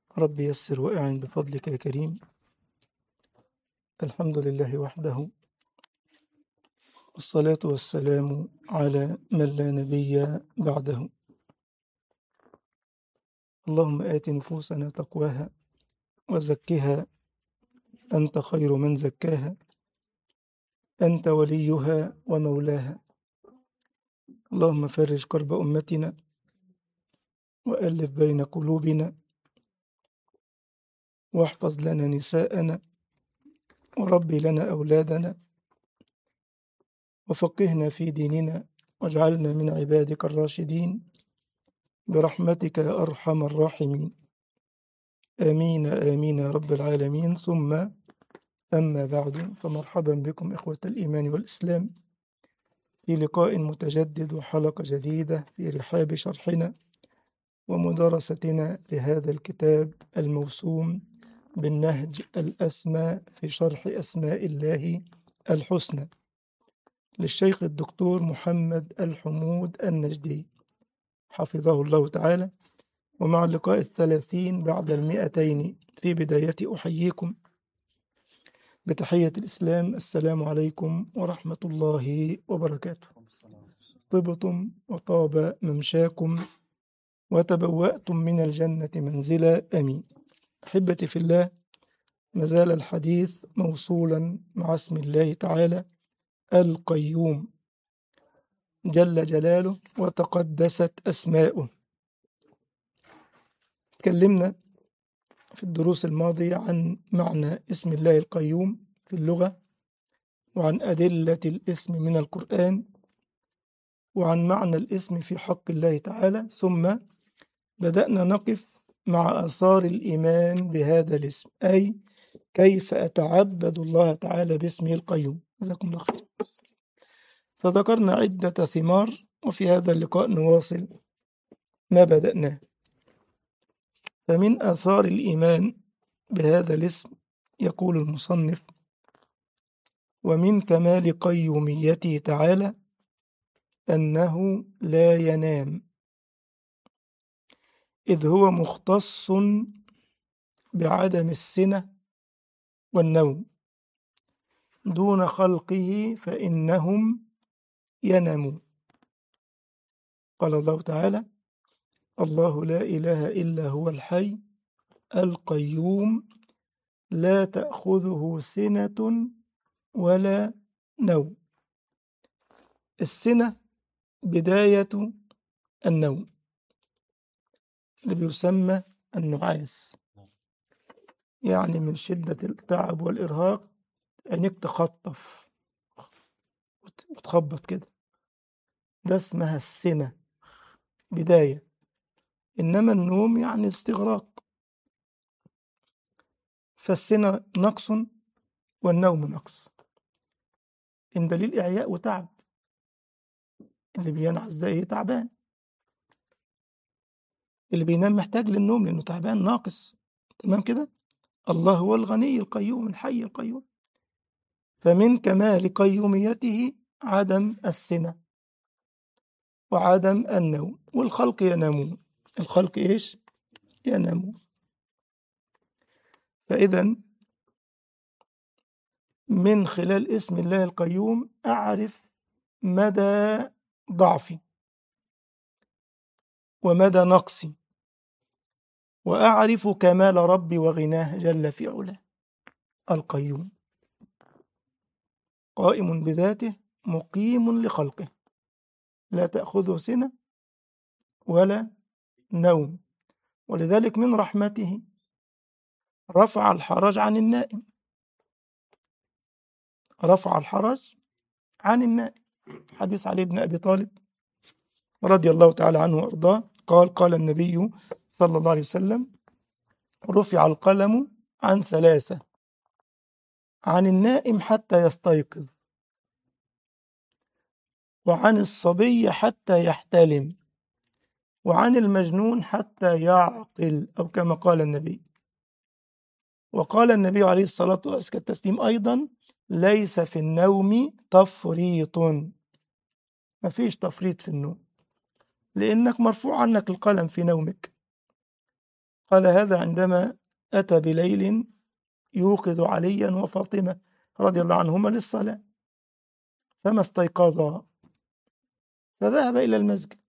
رب يسر وأعن بفضلك يا كريم الحمد لله وحده والصلاة والسلام على من لا نبي بعده اللهم آت نفوسنا تقواها وزكها أنت خير من زكاها أنت وليها ومولاها اللهم فرج كرب أمتنا وألف بين قلوبنا واحفظ لنا نساءنا وربي لنا أولادنا وفقهنا في ديننا واجعلنا من عبادك الراشدين برحمتك يا أرحم الراحمين آمين آمين يا رب العالمين ثم أما بعد فمرحبا بكم إخوة الإيمان والإسلام في لقاء متجدد وحلقة جديدة في رحاب شرحنا ومدارستنا لهذا الكتاب الموسوم بالنهج الأسمى في شرح أسماء الله الحسنى للشيخ الدكتور محمد الحمود النجدي حفظه الله تعالى ومع اللقاء الثلاثين بعد المئتين في بداية أحييكم بتحية الإسلام السلام عليكم ورحمة الله وبركاته طبتم وطاب ممشاكم وتبوأتم من الجنة منزلا أمين أحبتي في الله مازال الحديث موصولا مع اسم الله تعالى القيوم جل جلاله وتقدست أسماؤه تكلمنا في الدروس الماضية عن معنى اسم الله القيوم في اللغة وعن أدلة الاسم من القرآن وعن معنى الاسم في حق الله تعالى ثم بدأنا نقف مع آثار الإيمان بهذا الاسم أي كيف أتعبد الله تعالى باسمه القيوم جزاكم الله خير فذكرنا عدة ثمار وفي هذا اللقاء نواصل ما بدأناه فمن آثار الإيمان بهذا الاسم يقول المصنف ومن كمال قيوميته تعالى أنه لا ينام إذ هو مختص بعدم السنة والنوم دون خلقه فإنهم ينامون قال الله تعالى الله لا إله إلا هو الحي القيوم لا تأخذه سنة ولا نوم السنة بداية النوم اللي بيسمى النعاس يعني من شدة التعب والإرهاق عينيك تخطف وتخبط كده ده اسمها السنة بداية إنما النوم يعني استغراق فالسنة نقص والنوم نقص إن دليل إعياء وتعب اللي بينعس زي تعبان اللي بينام محتاج للنوم لأنه تعبان ناقص تمام كده الله هو الغني القيوم الحي القيوم فمن كمال قيوميته عدم السنة وعدم النوم والخلق ينامون الخلق إيش ينامون فإذا من خلال اسم الله القيوم أعرف مدى ضعفي ومدى نقصي وأعرف كمال ربي وغناه جل في علاه القيوم قائم بذاته مقيم لخلقه لا تأخذه سنة ولا نوم ولذلك من رحمته رفع الحرج عن النائم رفع الحرج عن النائم حديث علي بن أبي طالب رضي الله تعالى عنه وأرضاه قال قال النبي صلى الله عليه وسلم رفع القلم عن ثلاثة عن النائم حتى يستيقظ وعن الصبي حتى يحتلم وعن المجنون حتى يعقل أو كما قال النبي وقال النبي عليه الصلاة والسلام التسليم أيضا ليس في النوم تفريط ما فيش تفريط في النوم لأنك مرفوع عنك القلم في نومك قال هذا عندما أتى بليل يوقظ عليا وفاطمة رضي الله عنهما للصلاة فما استيقظا فذهب إلى المسجد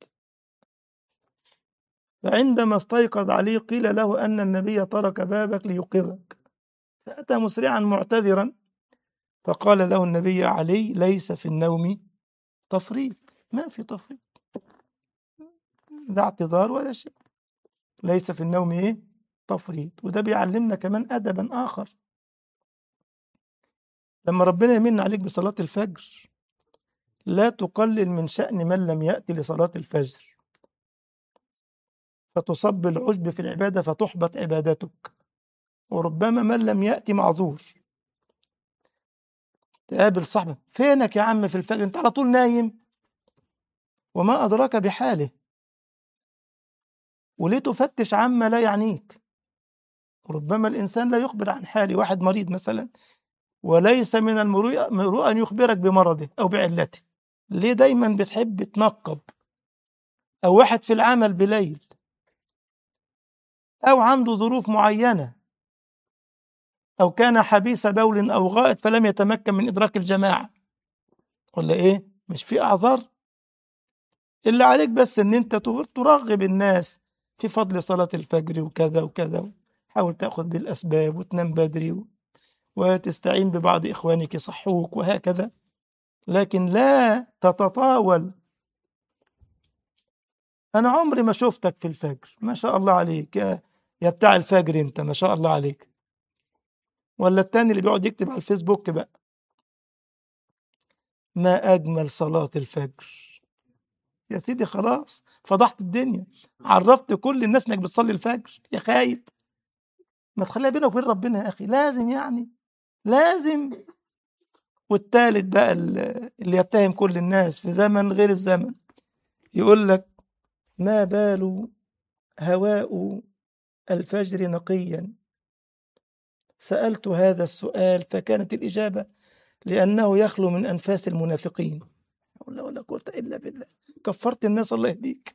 فعندما استيقظ علي قيل له أن النبي ترك بابك ليوقظك فأتى مسرعا معتذرا فقال له النبي علي ليس في النوم تفريط ما في تفريط لا اعتذار ولا شيء ليس في النوم ايه تفريط وده بيعلمنا كمان ادبا اخر لما ربنا يمن عليك بصلاة الفجر لا تقلل من شأن من لم يأتي لصلاة الفجر فتصب العجب في العبادة فتحبط عبادتك وربما من لم يأتي معذور تقابل صاحبك فينك يا عم في الفجر انت على طول نايم وما أدراك بحاله وليه تفتش عما لا يعنيك ربما الإنسان لا يخبر عن حاله واحد مريض مثلا وليس من المروءة أن يخبرك بمرضه أو بعلته ليه دايما بتحب تنقب أو واحد في العمل بليل أو عنده ظروف معينة أو كان حبيس بول أو غائط فلم يتمكن من إدراك الجماعة ولا إيه مش في أعذار اللي عليك بس إن أنت ترغب الناس في فضل صلاة الفجر وكذا وكذا حاول تأخذ بالأسباب وتنام بدري و... وتستعين ببعض إخوانك يصحوك وهكذا لكن لا تتطاول أنا عمري ما شفتك في الفجر ما شاء الله عليك يا, يا بتاع الفجر أنت ما شاء الله عليك ولا التاني اللي بيقعد يكتب على الفيسبوك بقى ما أجمل صلاة الفجر يا سيدي خلاص فضحت الدنيا عرفت كل الناس انك بتصلي الفجر يا خايب ما تخليها بينك وبين ربنا يا اخي لازم يعني لازم والتالت بقى اللي يتهم كل الناس في زمن غير الزمن يقول لك ما بال هواء الفجر نقيا سألت هذا السؤال فكانت الإجابة لأنه يخلو من أنفاس المنافقين ولا ولا قوة إلا بالله كفرت الناس الله يهديك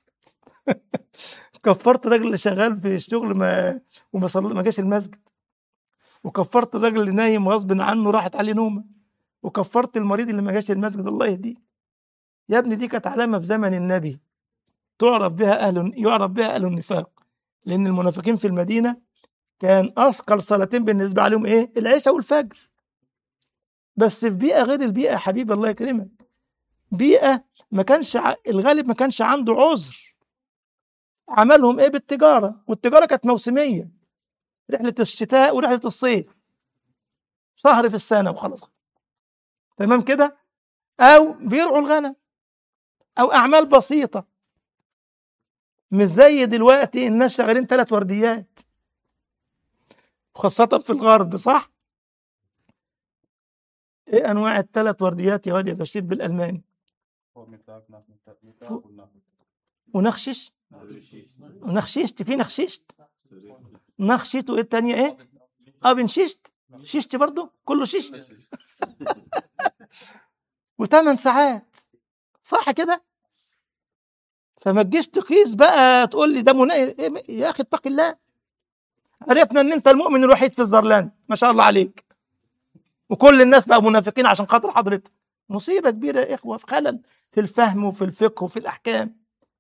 كفرت الراجل اللي شغال في الشغل ما وما صل... ما جاش المسجد وكفرت الراجل اللي نايم غصب عنه راحت عليه نومه وكفرت المريض اللي ما جاش المسجد الله يهديه يا ابني دي كانت علامه في زمن النبي تعرف بها اهل يعرف بها اهل النفاق لان المنافقين في المدينه كان اثقل صلاتين بالنسبه عليهم ايه العشاء والفجر بس في بيئه غير البيئه يا حبيبي الله يكرمك بيئه ما كانش ع... الغالب ما كانش عنده عذر عملهم ايه بالتجاره والتجاره كانت موسميه رحله الشتاء ورحله الصيف شهر في السنه وخلاص تمام كده او بيرعوا الغنم او اعمال بسيطه مش زي دلوقتي الناس شغالين ثلاث ورديات خاصة في الغرب صح؟ ايه انواع الثلاث ورديات يا واد يا بشير بالالماني؟ ونخشش ونخششت في نخششت نخشيت وايه التانية ايه؟ اه بنششت ششت برضو كله ششت وثمان ساعات صح كده؟ فما تجيش تقيس بقى تقول لي ده منا... يا اخي اتق الله عرفنا ان انت المؤمن الوحيد في الزرلاند ما شاء الله عليك وكل الناس بقى منافقين عشان خاطر حضرتك مصيبه كبيره يا اخوه في خلل في الفهم وفي الفقه وفي الاحكام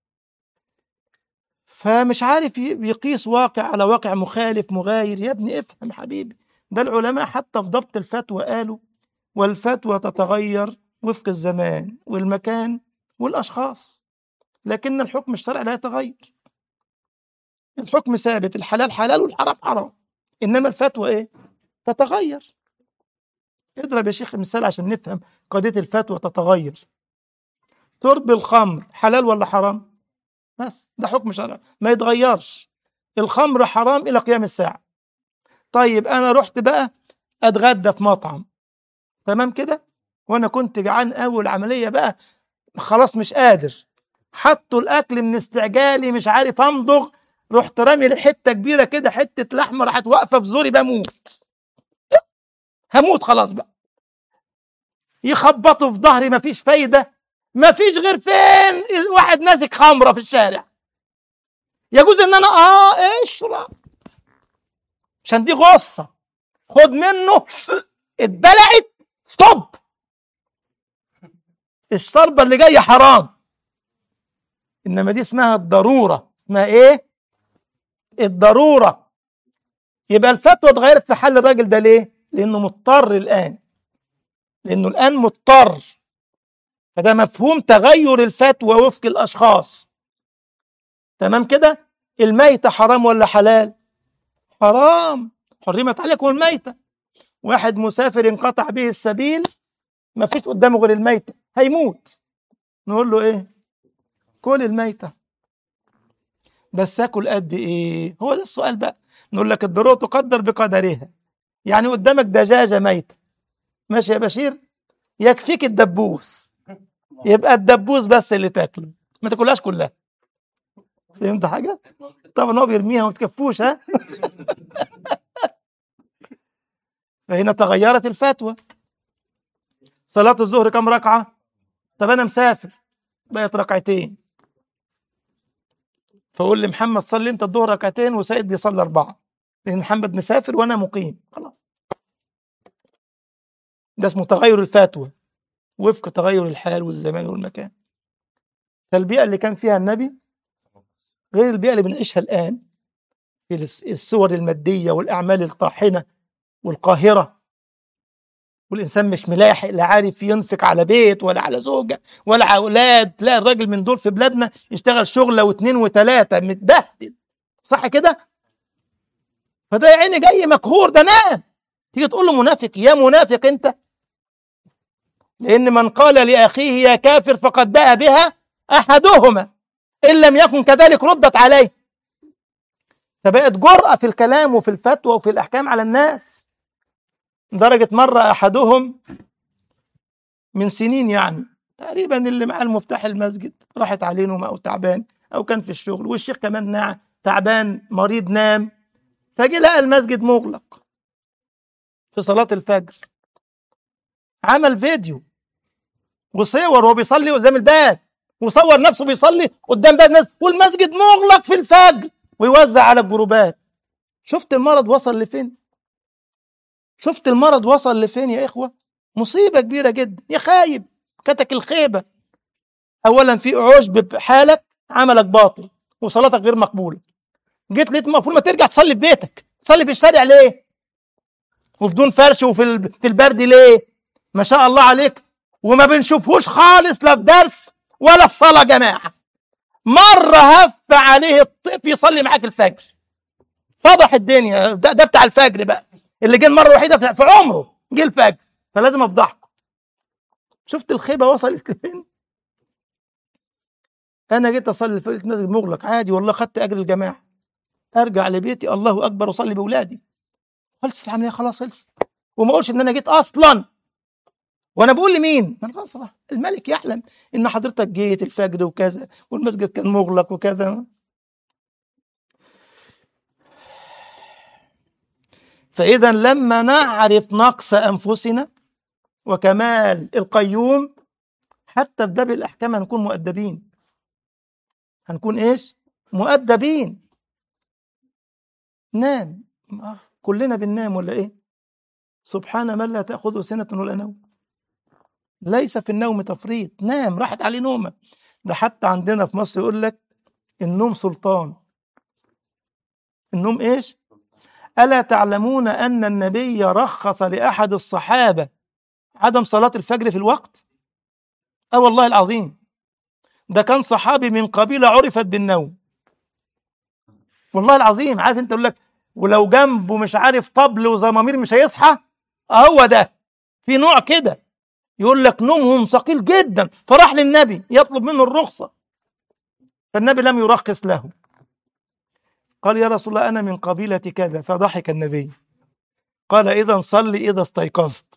فمش عارف يقيس واقع على واقع مخالف مغاير يا ابني افهم حبيبي ده العلماء حتى في ضبط الفتوى قالوا والفتوى تتغير وفق الزمان والمكان والاشخاص لكن الحكم الشرعي لا يتغير الحكم ثابت الحلال حلال والحرام حرام انما الفتوى ايه تتغير اضرب يا شيخ مثال عشان نفهم قضيه الفتوى تتغير شرب الخمر حلال ولا حرام بس ده حكم شرعي ما يتغيرش الخمر حرام الى قيام الساعه طيب انا رحت بقى اتغدى في مطعم تمام كده وانا كنت جعان قوي العمليه بقى خلاص مش قادر حطوا الاكل من استعجالي مش عارف امضغ رحت رامي لي حته كبيره كده حته لحمه راحت واقفه في زوري بموت هموت خلاص بقى يخبطوا في ظهري مفيش فايده مفيش غير فين واحد ماسك خمره في الشارع يجوز ان انا اه اشرب عشان دي غصه خد منه اتبلعت ستوب الشربة اللي جاية حرام إنما دي اسمها الضرورة اسمها إيه؟ الضرورة يبقى الفتوى اتغيرت في حل الراجل ده ليه؟ لأنه مضطر الآن لأنه الآن مضطر فده مفهوم تغير الفتوى وفق الأشخاص تمام كده؟ الميتة حرام ولا حلال؟ حرام حرمت عليكم الميتة واحد مسافر انقطع به السبيل ما فيش قدامه غير الميتة هيموت نقول له ايه كل الميتة بس اكل قد ايه هو ده السؤال بقى نقول لك الضرورة تقدر بقدرها يعني قدامك دجاجة ميتة ماشي يا بشير يكفيك الدبوس يبقى الدبوس بس اللي تاكله ما تاكلهاش كلها فهمت حاجة؟ طبعا هو بيرميها وما تكفوش ها فهنا تغيرت الفتوى صلاة الظهر كم ركعة؟ طب أنا مسافر بقت ركعتين فأقول لمحمد صلي أنت الظهر ركعتين وسيد بيصلي أربعة لأن محمد مسافر وأنا مقيم خلاص ده اسمه تغير الفتوى وفق تغير الحال والزمان والمكان فالبيئة اللي كان فيها النبي غير البيئة اللي بنعيشها الآن في الصور المادية والأعمال الطاحنة والقاهرة والإنسان مش ملاحق لا عارف ينفق على بيت ولا على زوجة ولا على أولاد تلاقي الراجل من دول في بلادنا يشتغل شغلة واثنين وثلاثة متبهدل صح كده؟ فده يا عيني جاي مكهور ده نام تيجي تقول له منافق يا منافق أنت لأن من قال لأخيه يا كافر فقد باء بها أحدهما إن لم يكن كذلك ردت عليه فبقت جرأة في الكلام وفي الفتوى وفي الأحكام على الناس درجة مرة أحدهم من سنين يعني تقريبا اللي معاه المفتاح المسجد راحت عليه نومة أو تعبان أو كان في الشغل والشيخ كمان ناع تعبان مريض نام فجي لقى المسجد مغلق في صلاة الفجر عمل فيديو وصور وهو بيصلي قدام الباب وصور نفسه بيصلي قدام باب ناس والمسجد مغلق في الفجر ويوزع على الجروبات شفت المرض وصل لفين شفت المرض وصل لفين يا إخوة مصيبة كبيرة جدا يا خايب كتك الخيبة أولا في عشب بحالك عملك باطل وصلاتك غير مقبولة جيت لقيت المفروض ما ترجع تصلي في بيتك تصلي في الشارع ليه وبدون فرش وفي في البرد ليه ما شاء الله عليك وما بنشوفهوش خالص لا في درس ولا في صلاة جماعة مرة هف عليه الطيف يصلي معاك الفجر فضح الدنيا ده, ده بتاع الفجر بقى اللي جه المرة الوحيدة في عمره جه الفجر فلازم افضحكم شفت الخيبة وصلت لفين انا جيت اصلي في المسجد مغلق عادي والله خدت اجر الجماعة ارجع لبيتي الله اكبر واصلي باولادي خلصت العملية خلاص خلصت وما اقولش ان انا جيت اصلا وانا بقول لمين؟ انا خلاص الملك يعلم ان حضرتك جيت الفجر وكذا والمسجد كان مغلق وكذا فاذا لما نعرف نقص انفسنا وكمال القيوم حتى في باب الاحكام هنكون مؤدبين هنكون ايش؟ مؤدبين نام كلنا بننام ولا ايه؟ سبحان من لا تاخذه سنه ولا نوم ليس في النوم تفريط نام راحت عليه نومه ده حتى عندنا في مصر يقول لك النوم سلطان النوم ايش الا تعلمون ان النبي رخص لاحد الصحابه عدم صلاه الفجر في الوقت اه والله العظيم ده كان صحابي من قبيله عرفت بالنوم والله العظيم عارف انت يقول لك ولو جنبه مش عارف طبل وزمامير مش هيصحى هو ده في نوع كده يقول لك نومهم ثقيل جدا فراح للنبي يطلب منه الرخصة فالنبي لم يرخص له قال يا رسول الله أنا من قبيلة كذا فضحك النبي قال إذا صلي إذا استيقظت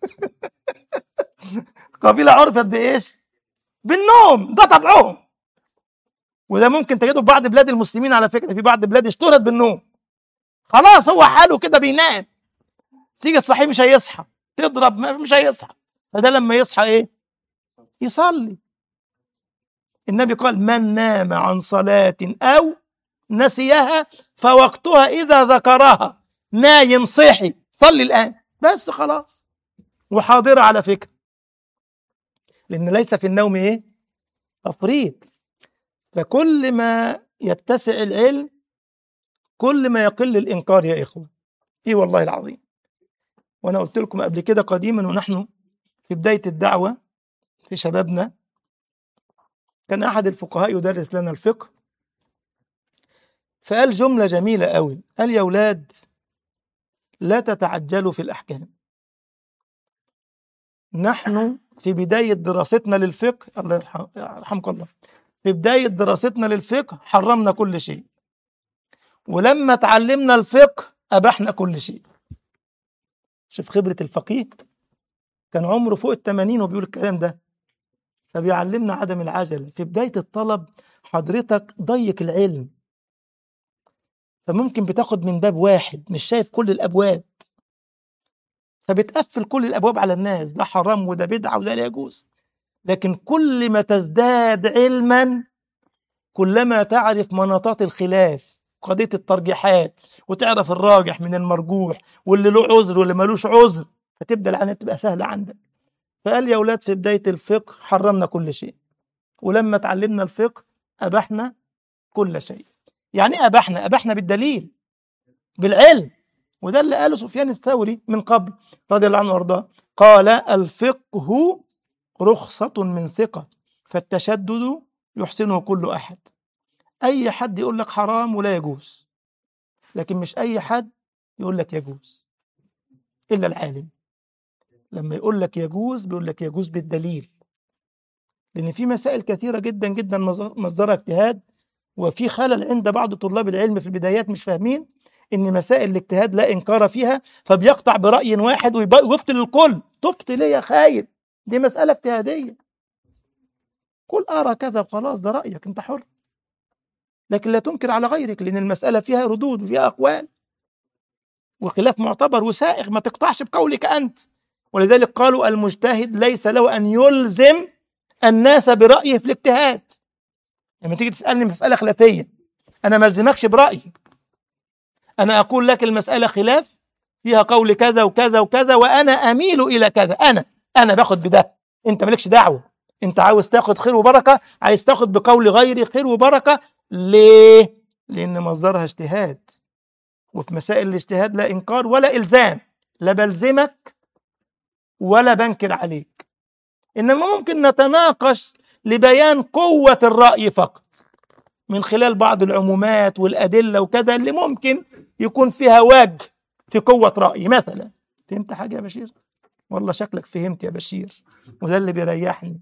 قبيلة عرفت بإيش بالنوم ده طبعهم وده ممكن تجده في بعض بلاد المسلمين على فكرة في بعض بلاد اشتهرت بالنوم خلاص هو حاله كده بينام تيجي الصحيح مش هيصحى تضرب مش هيصحى فده لما يصحى ايه يصلي النبي قال من نام عن صلاة أو نسيها فوقتها إذا ذكرها نايم صحي صلي الآن بس خلاص وحاضرة على فكرة لأن ليس في النوم إيه تفريط فكل ما يتسع العلم كل ما يقل الإنكار يا إخوة إيه والله العظيم وأنا قلت لكم قبل كده قديما ونحن في بداية الدعوة في شبابنا كان أحد الفقهاء يدرس لنا الفقه فقال جملة جميلة قوي قال يا أولاد لا تتعجلوا في الأحكام نحن في بداية دراستنا للفقه الله يرحم- يرحمك الله في بداية دراستنا للفقه حرمنا كل شيء ولما تعلمنا الفقه أبحنا كل شيء شوف خبرة الفقيه كان عمره فوق الثمانين وبيقول الكلام ده فبيعلمنا عدم العجلة في بداية الطلب حضرتك ضيق العلم فممكن بتاخد من باب واحد مش شايف كل الأبواب فبتقفل كل الأبواب على الناس ده حرام وده بدعة وده لا يجوز لكن كل ما تزداد علما كلما تعرف مناطات الخلاف قضية الترجيحات وتعرف الراجح من المرجوح واللي له عذر واللي ملوش عذر فتبدأ العملية تبقى سهلة عندك فقال يا أولاد في بداية الفقه حرمنا كل شيء ولما تعلمنا الفقه أبحنا كل شيء يعني إيه أبحنا أبحنا بالدليل بالعلم وده اللي قاله سفيان الثوري من قبل رضي الله عنه وارضاه قال الفقه رخصة من ثقة فالتشدد يحسنه كل أحد أي حد يقول لك حرام ولا يجوز لكن مش أي حد يقول لك يجوز إلا العالم لما يقول لك يجوز بيقول لك يجوز بالدليل لأن في مسائل كثيرة جدا جدا مصدر- مصدرها اجتهاد وفي خلل عند بعض طلاب العلم في البدايات مش فاهمين ان مسائل الاجتهاد لا انكار فيها فبيقطع براي واحد ويب- ويبطل الكل تبطل ليه يا خايب دي مساله اجتهاديه قل ارى كذا وخلاص ده رايك انت حر لكن لا تنكر على غيرك لان المساله فيها ردود وفيها اقوال وخلاف معتبر وسائغ ما تقطعش بقولك انت ولذلك قالوا المجتهد ليس له ان يلزم الناس برايه في الاجتهاد لما تيجي تسالني مساله خلافيه انا ما الزمكش برايي أنا أقول لك المسألة خلاف فيها قول كذا وكذا وكذا وأنا أميل إلى كذا أنا أنا باخد بده أنت مالكش دعوة أنت عاوز تاخد خير وبركة عايز تاخد بقول غيري خير وبركة ليه؟ لأن مصدرها اجتهاد وفي مسائل الاجتهاد لا إنكار ولا إلزام لا بلزمك ولا بنكر عليك إنما ممكن نتناقش لبيان قوة الرأي فقط من خلال بعض العمومات والأدلة وكذا اللي ممكن يكون فيها وجه في قوة رأي مثلا فهمت حاجة يا بشير؟ والله شكلك فهمت يا بشير وده اللي بيريحني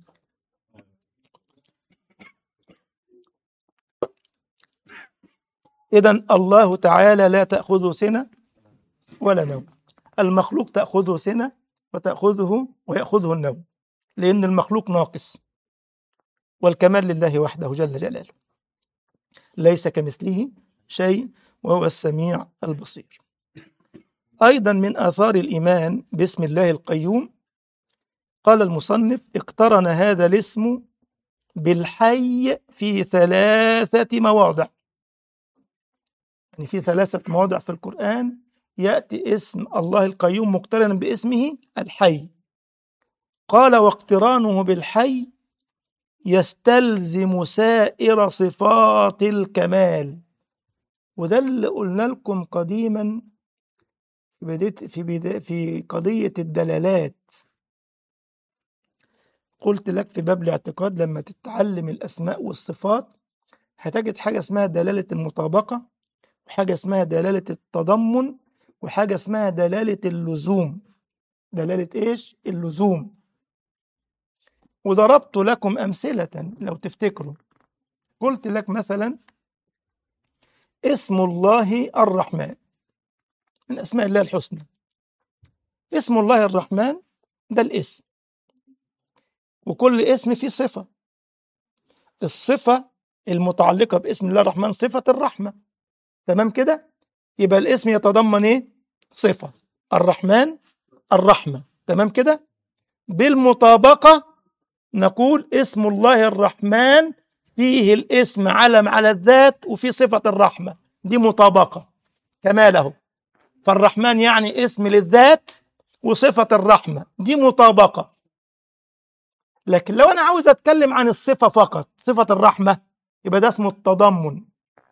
إذا الله تعالى لا تأخذه سنة ولا نوم المخلوق تأخذه سنة وتأخذه ويأخذه النوم لأن المخلوق ناقص والكمال لله وحده جل جلاله ليس كمثله شيء وهو السميع البصير أيضا من آثار الإيمان باسم الله القيوم قال المصنف اقترن هذا الاسم بالحي في ثلاثة مواضع يعني في ثلاثة مواضع في القرآن يأتي اسم الله القيوم مقترنا باسمه الحي قال واقترانه بالحي يستلزم سائر صفات الكمال وده اللي قلنا لكم قديما في بداية في بدا في قضية الدلالات قلت لك في باب الاعتقاد لما تتعلم الأسماء والصفات هتجد حاجة اسمها دلالة المطابقة وحاجة اسمها دلالة التضمن وحاجة اسمها دلالة اللزوم دلالة إيش؟ اللزوم وضربت لكم أمثلة لو تفتكروا قلت لك مثلا اسم الله الرحمن من أسماء الله الحسنى اسم الله الرحمن ده الاسم وكل اسم فيه صفة الصفة المتعلقة باسم الله الرحمن صفة الرحمة تمام كده يبقى الاسم يتضمن ايه صفة الرحمن الرحمة تمام كده بالمطابقة نقول اسم الله الرحمن فيه الاسم علم على الذات وفي صفة الرحمة دي مطابقة كماله فالرحمن يعني اسم للذات وصفة الرحمة دي مطابقة لكن لو أنا عاوز أتكلم عن الصفة فقط صفة الرحمة يبقى ده اسمه التضمن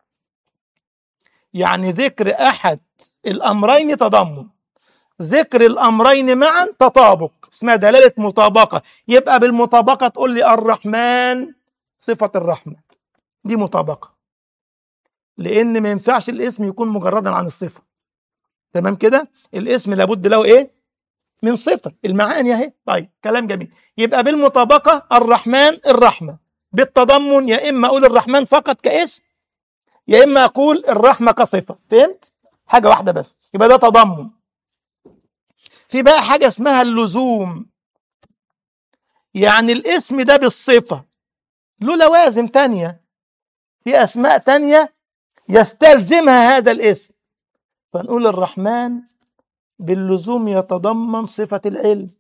يعني ذكر أحد الأمرين تضمن ذكر الأمرين معا تطابق اسمها دلالة مطابقة يبقى بالمطابقة تقول لي الرحمن صفة الرحمة دي مطابقة لأن ما ينفعش الاسم يكون مجردا عن الصفة تمام كده الاسم لابد له إيه من صفة المعاني اهي طيب كلام جميل يبقى بالمطابقة الرحمن الرحمة بالتضمن يا إما أقول الرحمن فقط كاسم يا إما أقول الرحمة كصفة فهمت حاجة واحدة بس يبقى ده تضمن في بقى حاجة اسمها اللزوم يعني الاسم ده بالصفة له لوازم تانية في أسماء تانية يستلزمها هذا الاسم فنقول الرحمن باللزوم يتضمن صفة العلم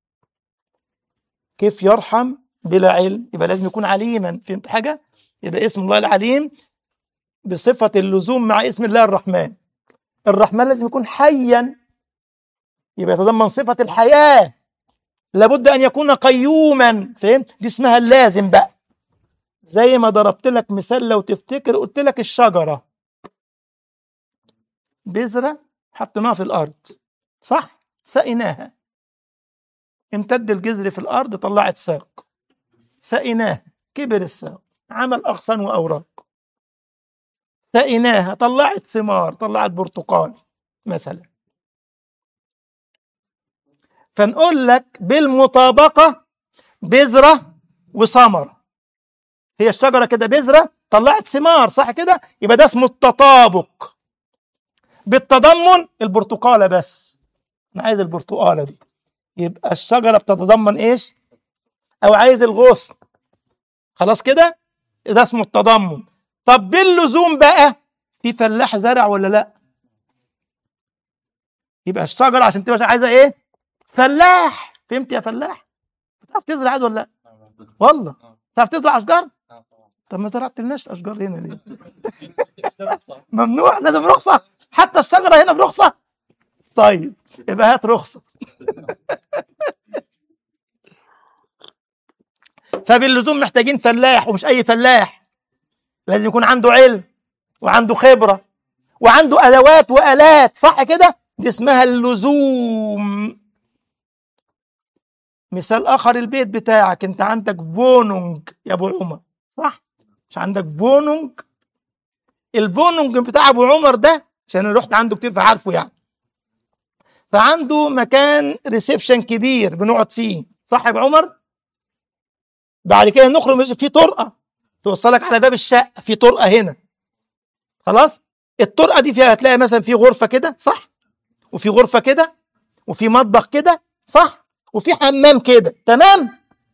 كيف يرحم بلا علم يبقى لازم يكون عليما فهمت حاجة يبقى اسم الله العليم بصفة اللزوم مع اسم الله الرحمن الرحمن لازم يكون حيا يبقى يتضمن صفة الحياة لابد أن يكون قيوما فهمت دي اسمها اللازم بقى زي ما ضربت لك مثال لو تفتكر قلت لك الشجرة بذرة حطيناها في الأرض صح سقيناها امتد الجذر في الأرض طلعت ساق سقيناها كبر الساق عمل أغصان وأوراق سقيناها طلعت ثمار طلعت برتقال مثلا فنقول لك بالمطابقة بذرة وثمرة هي الشجرة كده بذرة طلعت ثمار صح كده يبقى ده اسمه التطابق بالتضمن البرتقالة بس أنا عايز البرتقالة دي يبقى الشجرة بتتضمن إيش أو عايز الغصن خلاص كده ده اسمه التضمن طب باللزوم بقى في فلاح زرع ولا لا يبقى الشجرة عشان تبقى عايزة إيه فلاح فهمت يا فلاح بتعرف تزرع عاد ولا لا والله تعرف تزرع اشجار طب ما زرعتلناش اشجار هنا ليه ممنوع لازم رخصه حتى الشجره هنا برخصه طيب يبقى هات رخصه فباللزوم محتاجين فلاح ومش اي فلاح لازم يكون عنده علم وعنده خبره وعنده ادوات والات صح كده دي اسمها اللزوم مثال اخر البيت بتاعك انت عندك فونونج يا ابو عمر صح مش عندك فونونج الفونونج بتاع ابو عمر ده عشان انا رحت عنده كتير فعارفه يعني فعنده مكان ريسبشن كبير بنقعد فيه صح يا ابو عمر بعد كده نخرج في طرقه توصلك على باب الشقه في طرقه هنا خلاص الطرقه دي فيها هتلاقي مثلا في غرفه كده صح وفي غرفه كده وفي مطبخ كده صح وفي حمام كده تمام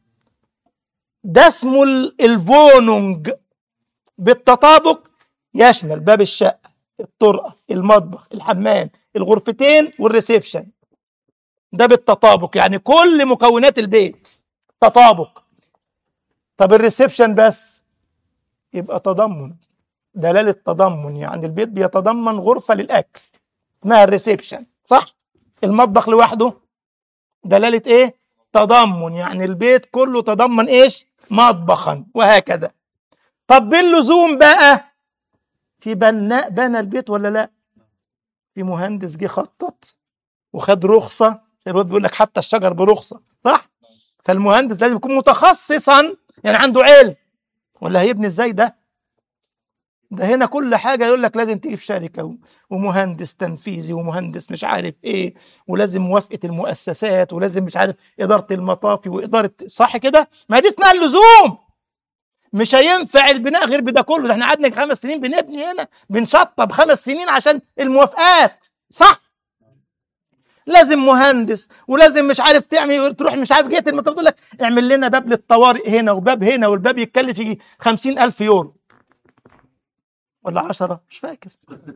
ده اسمه الفونونج بالتطابق يشمل باب الشقه الطرقه المطبخ الحمام الغرفتين والريسبشن ده بالتطابق يعني كل مكونات البيت تطابق طب الريسبشن بس يبقى تضمن دلالة تضمن يعني البيت بيتضمن غرفة للأكل اسمها الريسبشن صح المطبخ لوحده دلالة ايه تضمن يعني البيت كله تضمن ايش مطبخا وهكذا طب باللزوم بقى في بناء بنى البيت ولا لا في مهندس جه خطط وخد رخصة الواد بيقول لك حتى الشجر برخصة صح فالمهندس لازم يكون متخصصا يعني عنده علم ولا هيبني ازاي ده ده هنا كل حاجة يقول لك لازم تيجي في شركة ومهندس تنفيذي ومهندس مش عارف ايه ولازم موافقة المؤسسات ولازم مش عارف إدارة المطافي وإدارة صح كده؟ ما دي اسمها اللزوم مش هينفع البناء غير بده كله ده احنا قعدنا خمس سنين بنبني هنا بنشطب خمس سنين عشان الموافقات صح؟ لازم مهندس ولازم مش عارف تعمل تروح مش عارف جهه المطار تقول لك اعمل لنا باب للطوارئ هنا وباب هنا والباب يتكلف يجي 50000 يورو ولا 10 مش فاكر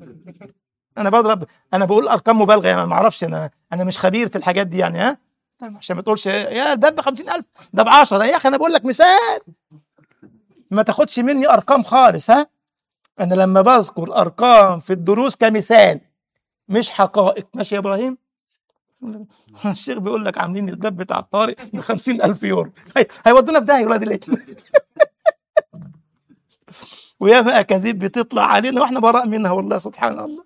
انا بضرب انا بقول ارقام مبالغه يعني ما اعرفش انا انا مش خبير في الحاجات دي يعني ها عشان ما تقولش يا الباب ب 50000 ده ب 10 يا اخي انا بقول لك مثال ما تاخدش مني ارقام خالص ها انا لما بذكر ارقام في الدروس كمثال مش حقائق ماشي يا ابراهيم الشيخ بيقول لك عاملين الباب بتاع الطارق ب 50000 يورو هي- هيودونا في داهيه ولاد الايه وياما اكاذيب بتطلع علينا واحنا براء منها والله سبحان الله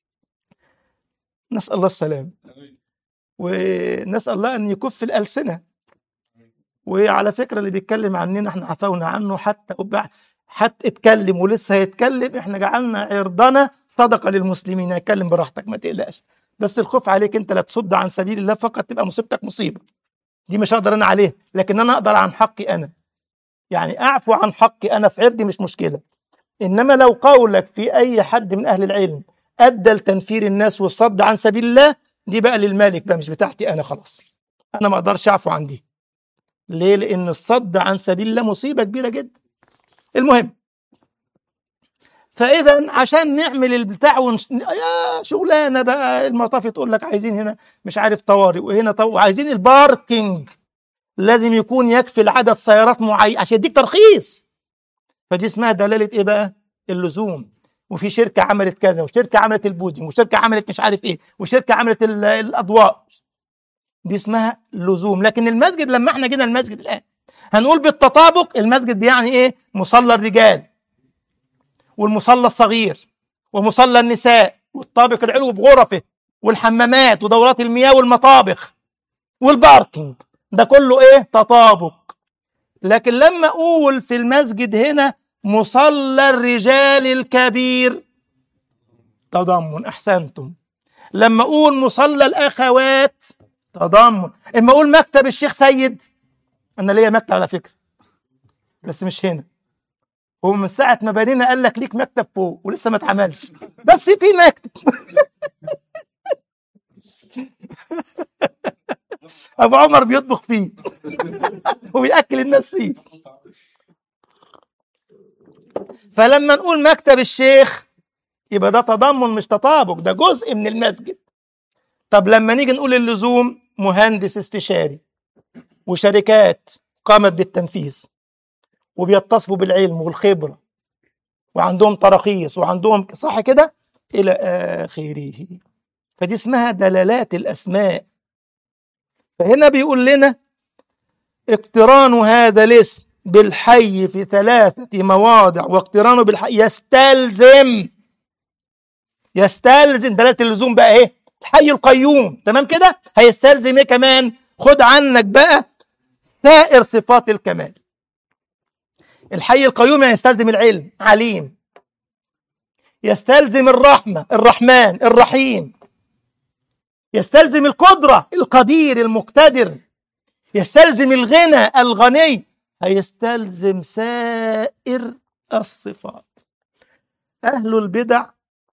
نسال الله السلام ونسال الله ان يكف الالسنه وعلى فكره اللي بيتكلم عننا احنا عفونا عنه حتى أبع- حتى اتكلم ولسه هيتكلم احنا جعلنا عرضنا صدقه للمسلمين هيتكلم براحتك ما تقلقش بس الخوف عليك انت لا تصد عن سبيل الله فقط تبقى مصيبتك مصيبه دي مش هقدر انا عليها لكن انا اقدر عن حقي انا يعني اعفو عن حقي انا في عرضي مش مشكله انما لو قولك في اي حد من اهل العلم ادى لتنفير الناس والصد عن سبيل الله دي بقى للمالك بقى مش بتاعتي انا خلاص انا ما اقدرش اعفو عن دي ليه لان الصد عن سبيل الله مصيبه كبيره جدا المهم فاذا عشان نعمل البتاع ونش... يا شغلانه بقى المطافي تقول لك عايزين هنا مش عارف طوارئ وهنا طو... وعايزين الباركينج لازم يكون يكفي العدد سيارات معين عشان يديك ترخيص فدي اسمها دلاله ايه بقى اللزوم وفي شركه عملت كذا وشركه عملت البودنج وشركه عملت مش عارف ايه وشركه عملت ال- الاضواء دي اسمها لزوم لكن المسجد لما احنا جينا المسجد الان هنقول بالتطابق المسجد يعني ايه مصلى الرجال والمصلى الصغير ومصلى النساء والطابق العلوي بغرفه والحمامات ودورات المياه والمطابخ والباركينج ده كله ايه تطابق لكن لما اقول في المسجد هنا مصلى الرجال الكبير تضمن احسنتم لما اقول مصلى الاخوات تضمن اما اقول مكتب الشيخ سيد انا ليا مكتب على فكره بس مش هنا هو من ساعه ما بنينا قال لك ليك مكتب فوق ولسه ما اتعملش بس في مكتب ابو عمر بيطبخ فيه وبياكل الناس فيه فلما نقول مكتب الشيخ يبقى ده تضمن مش تطابق ده جزء من المسجد طب لما نيجي نقول اللزوم مهندس استشاري وشركات قامت بالتنفيذ وبيتصفوا بالعلم والخبرة وعندهم تراخيص وعندهم صح كده إلى آخره فدي اسمها دلالات الأسماء فهنا بيقول لنا اقتران هذا الاسم بالحي في ثلاثة مواضع واقترانه بالحي يستلزم يستلزم دلالة اللزوم بقى ايه الحي القيوم تمام كده هيستلزم ايه كمان خد عنك بقى سائر صفات الكمال الحي القيوم يعني يستلزم العلم عليم يستلزم الرحمة الرحمن الرحيم يستلزم القدرة القدير المقتدر يستلزم الغنى الغني هيستلزم سائر الصفات أهل البدع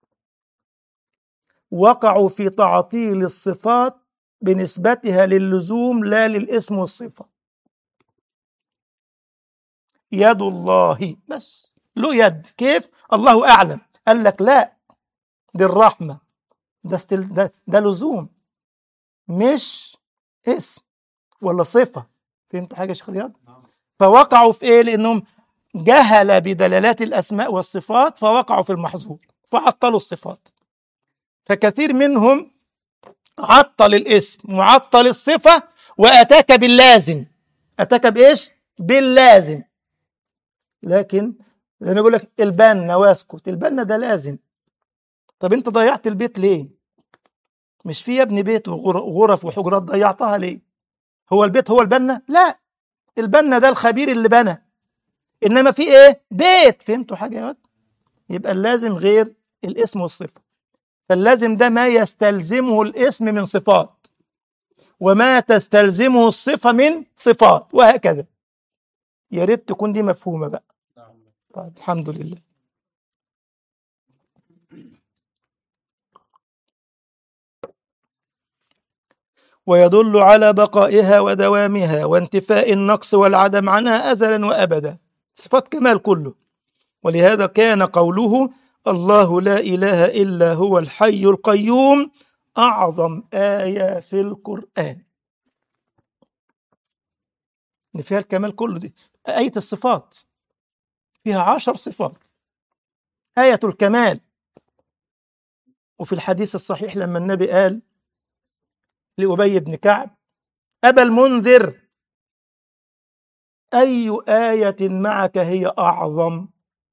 وقعوا في تعطيل الصفات بنسبتها للزوم لا للاسم والصفة يد الله بس له يد كيف الله أعلم قال لك لا دي الرحمة ده, استل... ده, ده لزوم مش اسم ولا صفة فهمت حاجة يا شيخ رياض فوقعوا في ايه لانهم جهل بدلالات الاسماء والصفات فوقعوا في المحظور فعطلوا الصفات فكثير منهم عطل الاسم وعطل الصفة وأتاك باللازم أتاك بإيش؟ باللازم لكن لما يقول لك البنا واسكت البنا ده لازم طب انت ضيعت البيت ليه مش في يا ابني بيت وغرف وحجرات ضيعتها ليه هو البيت هو البنا لا البنا ده الخبير اللي بنى انما في ايه بيت فهمتوا حاجه يا واد يبقى اللازم غير الاسم والصفه فاللازم ده ما يستلزمه الاسم من صفات وما تستلزمه الصفه من صفات وهكذا يا ريت تكون دي مفهومه بقى طيب الحمد لله ويدل على بقائها ودوامها وانتفاء النقص والعدم عنها ازلا وابدا صفات كمال كله ولهذا كان قوله الله لا اله الا هو الحي القيوم اعظم ايه في القران ان فيها الكمال كله دي ايه الصفات فيها عشر صفات آية الكمال وفي الحديث الصحيح لما النبي قال لأبي بن كعب أبا المنذر أي آية معك هي أعظم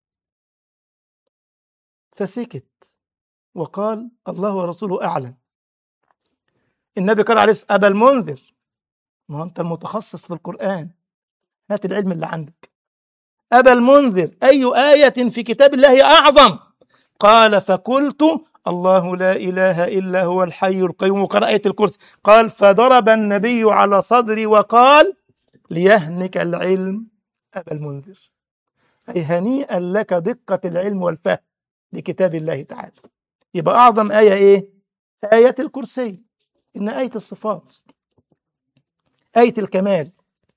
فسكت وقال الله ورسوله أعلم النبي قال عليه أبا المنذر ما هو أنت المتخصص في القرآن هات العلم اللي عندك أبا المنذر أي آية في كتاب الله أعظم قال فقلت الله لا إله إلا هو الحي القيوم وقرأ آية الكرسي قال فضرب النبي على صدري وقال ليهنك العلم أبا المنذر أي هنيئا لك دقة العلم والفهم لكتاب الله تعالى يبقى أعظم آية إيه؟ آية الكرسي إن آية الصفات آية الكمال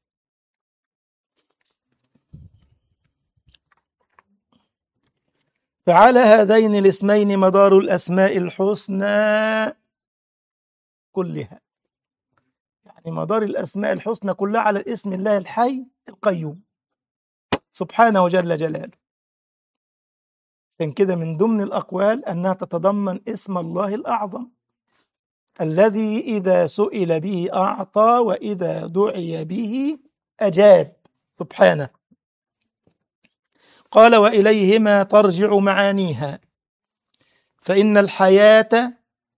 فعلى هذين الاسمين مدار الأسماء الحسنى كلها يعني مدار الأسماء الحسنى كلها على اسم الله الحي القيوم سبحانه جل جلاله عشان كده من ضمن الأقوال أنها تتضمن اسم الله الأعظم الذي إذا سئل به أعطى وإذا دعي به أجاب سبحانه قال وإليهما ترجع معانيها فإن الحياة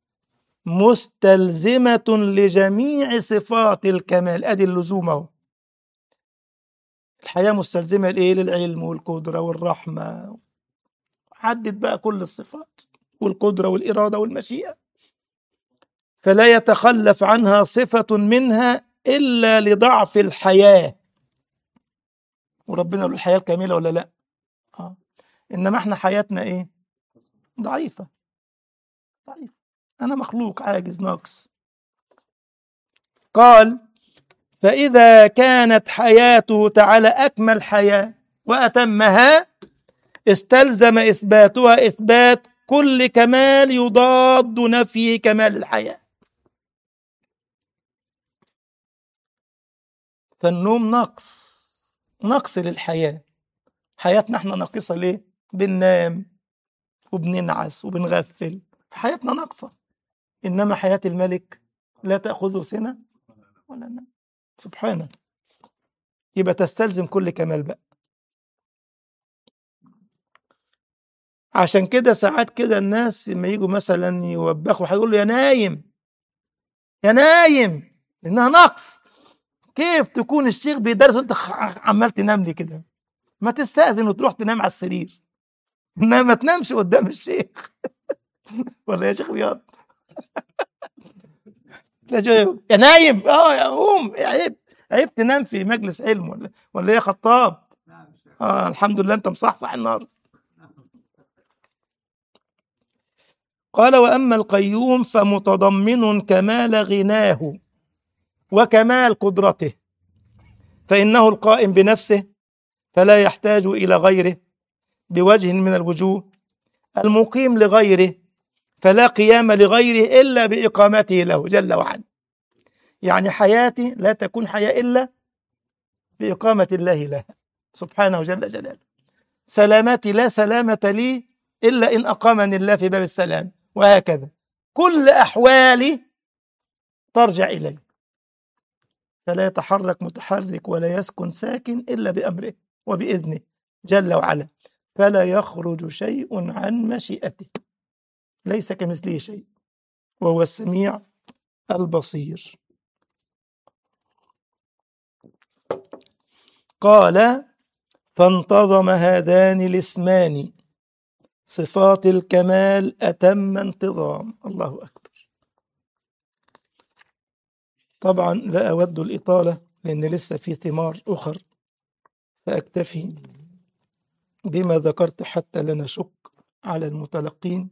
مستلزمة لجميع صفات الكمال أدي اللزوم أهو الحياة مستلزمة لإيه للعلم والقدرة والرحمة عدت بقى كل الصفات والقدرة والإرادة والمشيئة فلا يتخلف عنها صفة منها إلا لضعف الحياة وربنا يقول الحياة الكاملة ولا لا آه. إنما احنا حياتنا إيه ضعيفة ضعيفة أنا مخلوق عاجز ناقص قال فإذا كانت حياته تعالى أكمل حياة وأتمها استلزم إثباتها إثبات كل كمال يضاد نفي كمال الحياة فالنوم نقص نقص للحياة حياتنا احنا ناقصة ليه؟ بننام وبننعس وبنغفل حياتنا ناقصة إنما حياة الملك لا تأخذه سنة ولا نوم سبحانه يبقى تستلزم كل كمال بقى عشان كده ساعات كده الناس لما يجوا مثلا يوبخوا هيقول له يا نايم يا نايم انها نقص كيف تكون الشيخ بيدرس وانت عمال تنام لي كده ما تستأذن وتروح تنام على السرير انما ما تنامش قدام الشيخ ولا يا شيخ رياض يا نايم اه يا قوم عيب عيب تنام في مجلس علم ولا ولا يا خطاب اه الحمد لله انت مصحصح النهارده قال واما القيوم فمتضمن كمال غناه وكمال قدرته فانه القائم بنفسه فلا يحتاج الى غيره بوجه من الوجوه المقيم لغيره فلا قيام لغيره الا باقامته له جل وعلا يعني حياتي لا تكون حياه الا باقامه الله لها سبحانه جل جلاله سلامتي لا سلامه لي الا ان اقامني الله في باب السلام وهكذا كل احوالي ترجع اليه فلا يتحرك متحرك ولا يسكن ساكن الا بامره وباذنه جل وعلا فلا يخرج شيء عن مشيئته ليس كمثله شيء وهو السميع البصير قال فانتظم هذان الاسمان صفات الكمال أتم انتظام الله أكبر طبعا لا أود الإطالة لأن لسه في ثمار أخر فأكتفي بما ذكرت حتى لا نشق على المتلقين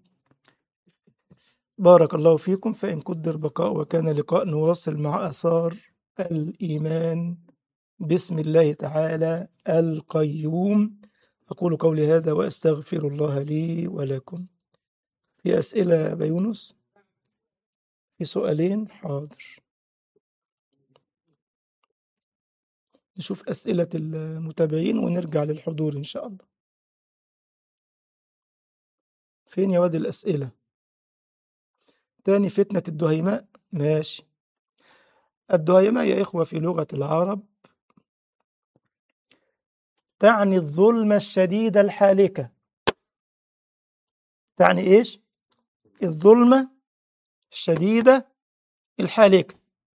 بارك الله فيكم فإن قدر بقاء وكان لقاء نواصل مع آثار الإيمان بسم الله تعالى القيوم أقول قولي هذا وأستغفر الله لي ولكم في أسئلة يا أبا يونس في سؤالين حاضر نشوف أسئلة المتابعين ونرجع للحضور إن شاء الله فين يا واد الأسئلة تاني فتنة الدهيماء ماشي الدهيماء يا إخوة في لغة العرب تعني الظلمة الشديدة الحالكة تعني إيش؟ الظلمة الشديدة الحالكة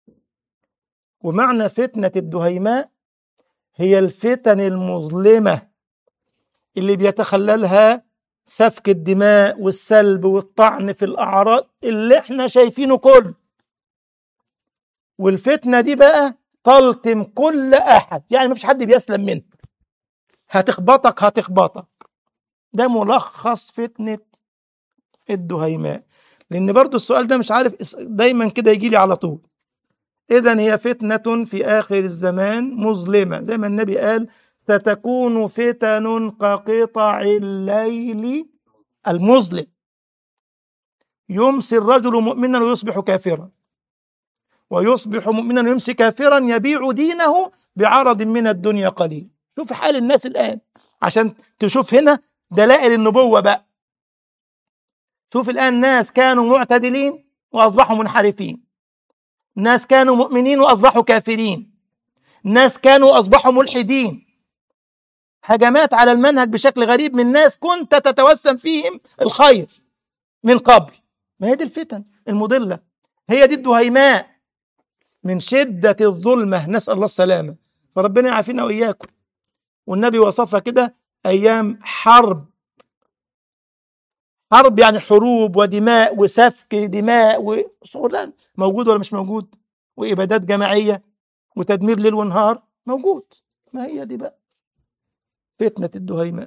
ومعنى فتنة الدهيماء هي الفتن المظلمة اللي بيتخللها سفك الدماء والسلب والطعن في الأعراض اللي احنا شايفينه كله والفتنة دي بقى تلطم كل أحد يعني مفيش حد بيسلم منها هتخبطك هتخبطك ده ملخص فتنة الدهيماء لأن برضو السؤال ده مش عارف دايما كده يجي لي على طول إذا هي فتنة في آخر الزمان مظلمة زي ما النبي قال ستكون فتن كقطع الليل المظلم يمسي الرجل مؤمنا ويصبح كافرا ويصبح مؤمنا ويمسي كافرا يبيع دينه بعرض من الدنيا قليل شوف حال الناس الآن عشان تشوف هنا دلائل النبوة بقى شوف الآن ناس كانوا معتدلين وأصبحوا منحرفين ناس كانوا مؤمنين وأصبحوا كافرين ناس كانوا أصبحوا ملحدين هجمات على المنهج بشكل غريب من ناس كنت تتوسم فيهم الخير من قبل ما هي دي الفتن المضلة هي دي الدهيماء من شدة الظلمة نسأل الله السلامة فربنا يعافينا وإياكم والنبي وصفها كده أيام حرب حرب يعني حروب ودماء وسفك دماء وشغلان موجود ولا مش موجود وإبادات جماعية وتدمير ليل ونهار موجود ما هي دي بقى فتنة الدهيماء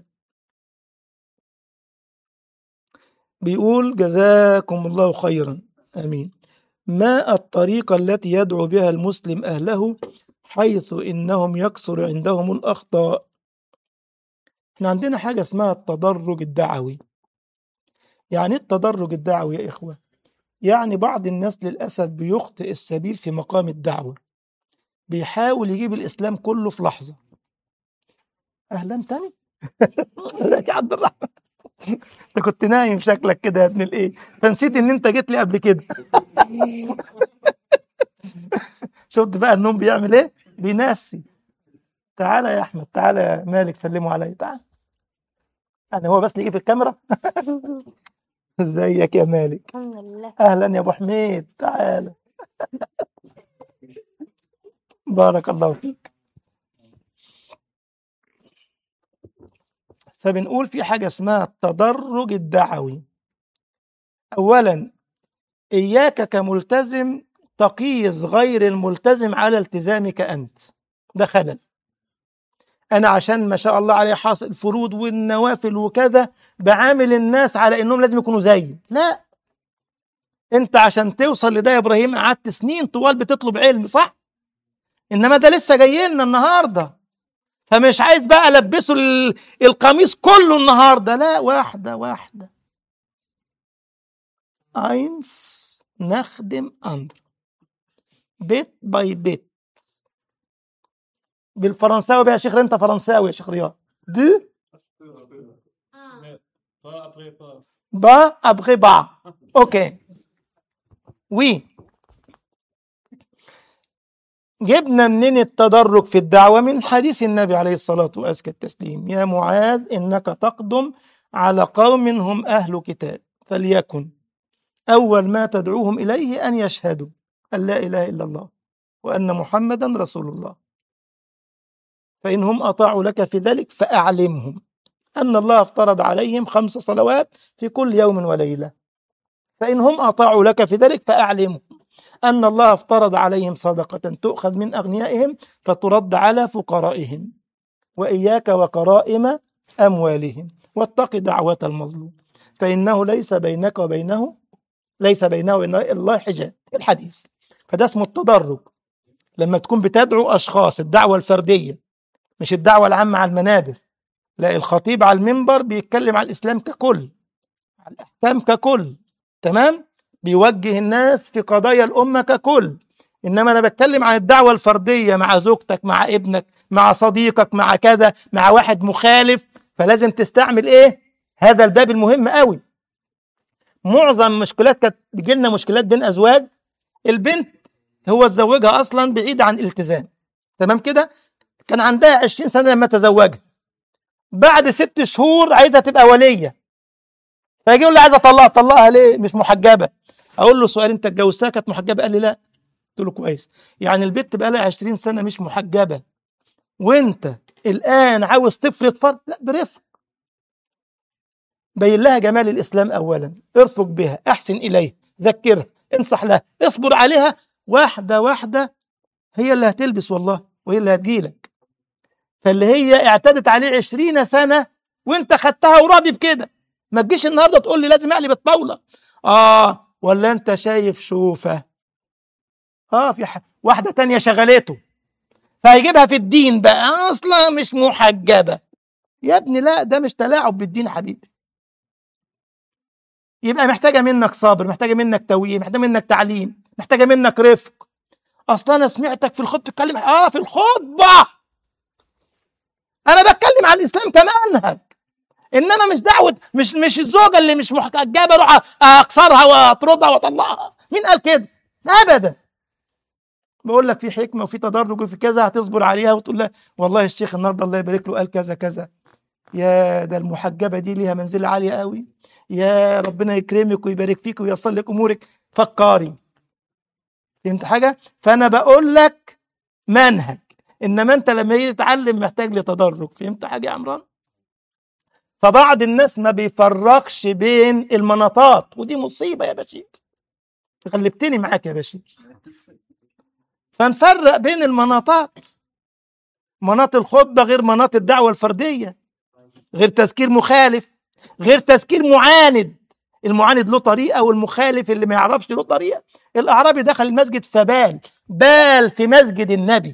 بيقول جزاكم الله خيرا آمين ما الطريقة التي يدعو بها المسلم أهله حيث إنهم يكثر عندهم الأخطاء احنا عندنا حاجة اسمها التدرج الدعوي يعني ايه التدرج الدعوي يا إخوة يعني بعض الناس للأسف بيخطئ السبيل في مقام الدعوة بيحاول يجيب الإسلام كله في لحظة أهلا تاني ازيك يا عبد الرحمن انت كنت نايم شكلك كده يا ابن الايه فنسيت ان انت جيت لي قبل كده شفت بقى النوم بيعمل ايه بينسي تعالى يا احمد تعالى يا مالك سلموا عليا تعالى يعني هو بس اللي يجي في الكاميرا ازيك يا مالك الحمد لله اهلا يا ابو حميد تعالى بارك الله فيك فبنقول في حاجة اسمها التدرج الدعوي أولا إياك كملتزم تقيس غير الملتزم على التزامك أنت ده خلل أنا عشان ما شاء الله عليه حاصل الفروض والنوافل وكذا بعامل الناس على إنهم لازم يكونوا زيي لا أنت عشان توصل لده يا إبراهيم قعدت سنين طوال بتطلب علم صح إنما ده لسه جاي لنا النهارده فمش عايز بقى البسه ال- القميص كله النهارده لا واحده واحده اينس نخدم اندر بيت باي بيت بالفرنساوي بقى يا شيخ انت فرنساوي يا شيخ رياض دو با ابغي با اوكي وي جبنا منين التدرج في الدعوة من حديث النبي عليه الصلاة وأزكى التسليم يا معاذ إنك تقدم على قوم هم أهل كتاب فليكن أول ما تدعوهم إليه أن يشهدوا أن لا إله إلا الله وأن محمدا رسول الله فإن هم أطاعوا لك في ذلك فأعلمهم أن الله افترض عليهم خمس صلوات في كل يوم وليلة فإن هم أطاعوا لك في ذلك فأعلمهم أن الله افترض عليهم صدقة تؤخذ من أغنيائهم فترد على فقرائهم وإياك وكرائم أموالهم واتق دعوة المظلوم فإنه ليس بينك وبينه ليس بينه وبين الله حجاب الحديث فده اسمه التدرج لما تكون بتدعو أشخاص الدعوة الفردية مش الدعوة العامة على المنابر لا الخطيب على المنبر بيتكلم على الإسلام ككل على الأحكام ككل تمام بيوجه الناس في قضايا الأمة ككل إنما أنا بتكلم عن الدعوة الفردية مع زوجتك مع ابنك مع صديقك مع كذا مع واحد مخالف فلازم تستعمل إيه هذا الباب المهم قوي معظم مشكلات كانت بيجي لنا مشكلات بين ازواج البنت هو تزوجها اصلا بعيد عن الالتزام تمام كده كان عندها 20 سنه لما تزوجها بعد ست شهور عايزه تبقى وليه فيجي يقول لي عايز اطلقها طلقها ليه مش محجبه اقول له سؤال انت اتجوزتها كانت محجبه قال لي لا قلت له كويس يعني البت بقى لها 20 سنه مش محجبه وانت الان عاوز تفرض فرض لا برفق بين لها جمال الاسلام اولا ارفق بها احسن اليها ذكرها انصح لها اصبر عليها واحده واحده هي اللي هتلبس والله وهي اللي هتجيلك فاللي هي اعتدت عليه 20 سنه وانت خدتها وراضي بكده ما تجيش النهارده تقول لي لازم اقلب الطاوله اه ولا انت شايف شوفه اه في ح... واحده تانية شغلته فهيجيبها في الدين بقى اصلا مش محجبه يا ابني لا ده مش تلاعب بالدين حبيبي يبقى محتاجه منك صبر محتاجه منك توجيه محتاجه منك تعليم محتاجه منك رفق اصلا انا سمعتك في الخطبه تتكلم اه في الخطبه انا بتكلم عن الاسلام كمنهج انما مش دعوه مش مش الزوجه اللي مش محجبه اروح اكسرها واطردها واطلقها مين قال كده ابدا بقول لك في حكمه وفي تدرج وفي كذا هتصبر عليها وتقول لها والله الشيخ النهارده الله يبارك له قال كذا كذا يا ده المحجبه دي ليها منزله عاليه قوي يا ربنا يكرمك ويبارك فيك وييسر لك امورك فكري فهمت حاجه فانا بقول لك منهج انما انت لما يجي تتعلم محتاج لتدرج فهمت حاجه يا عمران فبعض الناس ما بيفرقش بين المناطات ودي مصيبه يا بشير غلبتني معاك يا بشير فنفرق بين المناطات مناط الخطبه غير مناط الدعوه الفرديه غير تذكير مخالف غير تذكير معاند المعاند له طريقه والمخالف اللي ما يعرفش له طريقه الاعرابي دخل المسجد فبال بال في مسجد النبي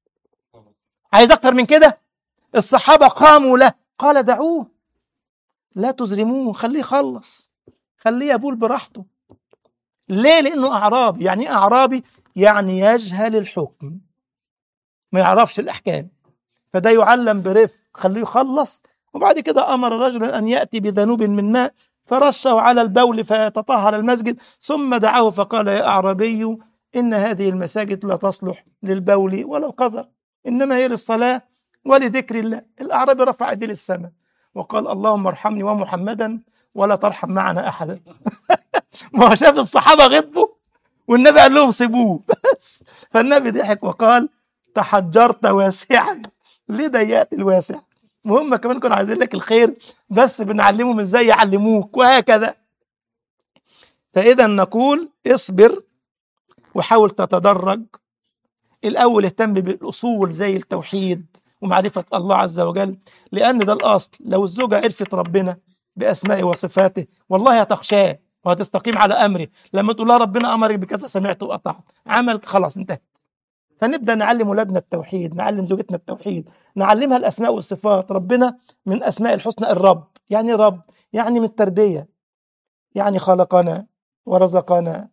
عايز اكتر من كده الصحابه قاموا له قال دعوه لا تزرموه خليه يخلص خليه يبول براحته ليه لانه اعرابي يعني ايه اعرابي يعني يجهل الحكم ما يعرفش الاحكام فده يعلم برفق خليه يخلص وبعد كده امر رجلا ان ياتي بذنوب من ماء فرشه على البول فيتطهر المسجد ثم دعاه فقال يا اعرابي ان هذه المساجد لا تصلح للبول ولا القذر انما هي للصلاه ولذكر الله الاعرابي رفع يديه للسماء وقال اللهم ارحمني ومحمدا ولا ترحم معنا احدا ما هو شاف الصحابه غضبوا والنبي قال لهم سيبوه بس فالنبي ضحك وقال تحجرت واسعا ليه ضيقت الواسع مهم كمان كانوا عايزين لك الخير بس بنعلمهم ازاي يعلموك وهكذا فاذا نقول اصبر وحاول تتدرج الاول اهتم بالاصول زي التوحيد ومعرفه الله عز وجل لان ده الاصل لو الزوجه عرفت ربنا باسمائه وصفاته والله هتخشاه وهتستقيم على امره لما تقول لها ربنا امرك بكذا سمعت واطعت عمل خلاص انتهت فنبدا نعلم اولادنا التوحيد نعلم زوجتنا التوحيد نعلمها الاسماء والصفات ربنا من اسماء الحسنى الرب يعني رب يعني من التربيه يعني خلقنا ورزقنا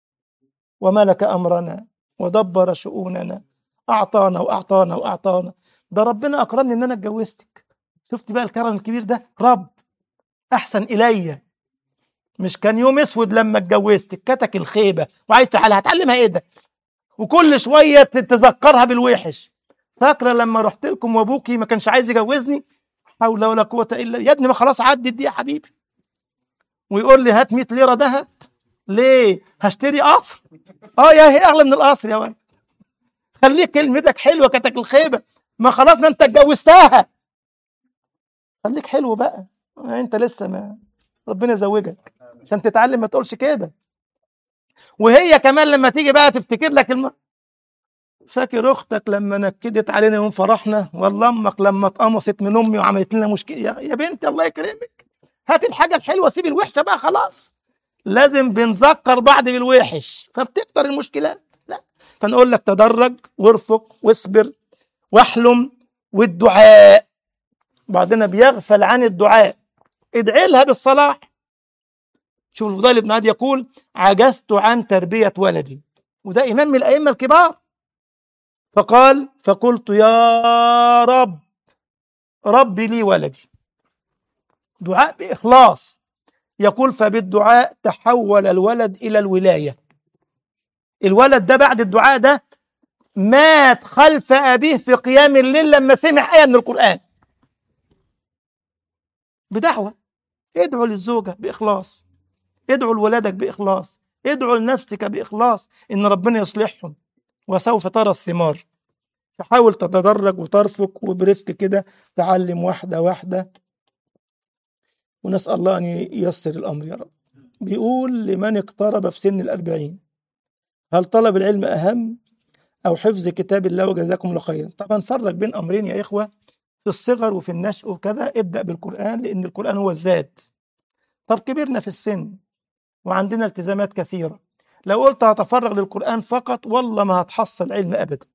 وملك امرنا ودبر شؤوننا اعطانا واعطانا واعطانا ده ربنا اكرمني ان انا اتجوزتك شفت بقى الكرم الكبير ده رب احسن الي مش كان يوم اسود لما اتجوزتك كتك الخيبه وعايز تعالى هتعلمها ايه ده وكل شويه تتذكرها بالوحش فاكره لما رحت لكم وابوكي ما كانش عايز يجوزني حول ولا قوه الا يا ابني ما خلاص عدت دي يا حبيبي ويقول لي هات 100 ليره ذهب ليه هشتري قصر اه يا هي اغلى من القصر يا ولد خليك كلمتك حلوه كتك الخيبه ما خلاص ما انت اتجوزتها خليك حلو بقى انت لسه ما ربنا يزوجك عشان تتعلم ما تقولش كده وهي كمان لما تيجي بقى تفتكر لك الم... فاكر اختك لما نكدت علينا يوم فرحنا والله امك لما اتقمصت من امي وعملت لنا مشكله يا, يا بنتي الله يكرمك هات الحاجه الحلوه سيب الوحشه بقى خلاص لازم بنذكر بعض بالوحش فبتكتر المشكلات لا فنقول لك تدرج وارفق واصبر واحلم والدعاء بعضنا بيغفل عن الدعاء ادعي لها بالصلاح شوف الفضيل بن عاد يقول عجزت عن تربية ولدي وده إمام من الأئمة الكبار فقال فقلت يا رب ربي لي ولدي دعاء بإخلاص يقول فبالدعاء تحول الولد إلى الولاية الولد ده بعد الدعاء ده مات خلف أبيه في قيام الليل لما سمع آية من القرآن بدعوة ادعو للزوجة بإخلاص ادعو لولادك بإخلاص ادعو لنفسك بإخلاص إن ربنا يصلحهم وسوف ترى الثمار فحاول تتدرج وترفق وبرفق كده تعلم واحدة واحدة ونسأل الله أن ييسر الأمر يا رب بيقول لمن اقترب في سن الأربعين هل طلب العلم أهم أو حفظ كتاب الله وجزاكم الله خيرا طبعا فرق بين أمرين يا إخوة في الصغر وفي النشء وكذا ابدأ بالقرآن لأن القرآن هو الزاد طب كبرنا في السن وعندنا التزامات كثيرة لو قلت هتفرغ للقرآن فقط والله ما هتحصل علم أبدا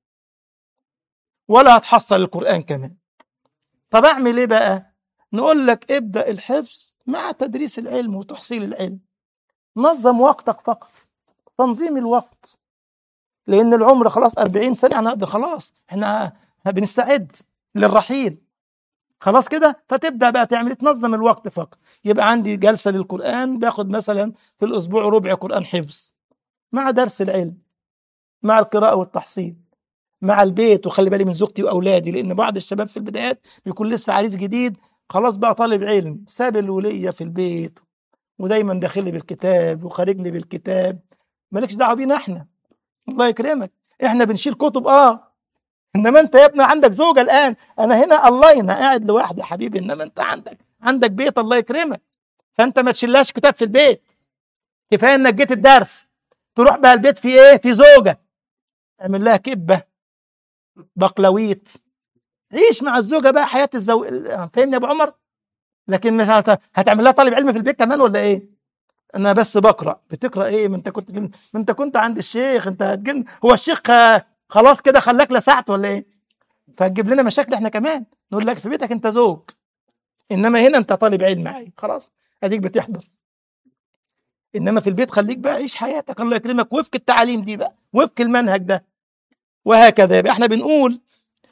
ولا هتحصل القرآن كمان طب أعمل إيه بقى نقول لك ابدأ الحفظ مع تدريس العلم وتحصيل العلم نظم وقتك فقط تنظيم الوقت لأن العمر خلاص 40 سنة يعني خلاص احنا بنستعد للرحيل خلاص كده فتبدا بقى تعمل تنظم الوقت فقط يبقى عندي جلسه للقران باخد مثلا في الاسبوع ربع قران حفظ مع درس العلم مع القراءه والتحصيل مع البيت وخلي بالي من زوجتي واولادي لان بعض الشباب في البدايات بيكون لسه عريس جديد خلاص بقى طالب علم ساب الوليه في البيت ودايما داخل لي بالكتاب وخارج لي بالكتاب مالكش دعوه بينا احنا الله يكرمك احنا بنشيل كتب اه انما انت يا ابني عندك زوجه الان انا هنا الله انا قاعد لوحدي يا حبيبي انما انت عندك عندك بيت الله يكرمك فانت ما تشيلهاش كتاب في البيت كفايه انك جيت الدرس تروح بقى البيت في ايه في زوجه اعمل لها كبه بقلويت عيش مع الزوجه بقى حياه الزوج فاهمني يا ابو عمر لكن مش هت... هتعمل لها طالب علم في البيت كمان ولا ايه انا بس بقرا بتقرا ايه ما انت كنت في... ما انت كنت عند الشيخ انت هتجن هو الشيخ خلاص كده خلاك لسعت ولا ايه فهتجيب لنا مشاكل احنا كمان نقول لك في بيتك انت زوج انما هنا انت طالب علم معي خلاص اديك بتحضر انما في البيت خليك بقى عيش حياتك الله يكرمك وفق التعاليم دي بقى وفق المنهج ده وهكذا يبقى احنا بنقول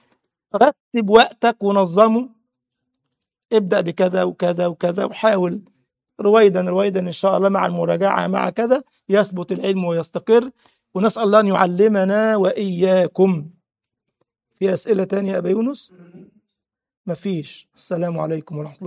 رتب وقتك ونظمه ابدأ بكذا وكذا وكذا وحاول رويدا رويدا إن شاء الله مع المراجعة مع كذا يثبت العلم ويستقر ونسأل الله أن يعلمنا وإياكم في أسئلة تانية يا أبا يونس مفيش السلام عليكم ورحمة الله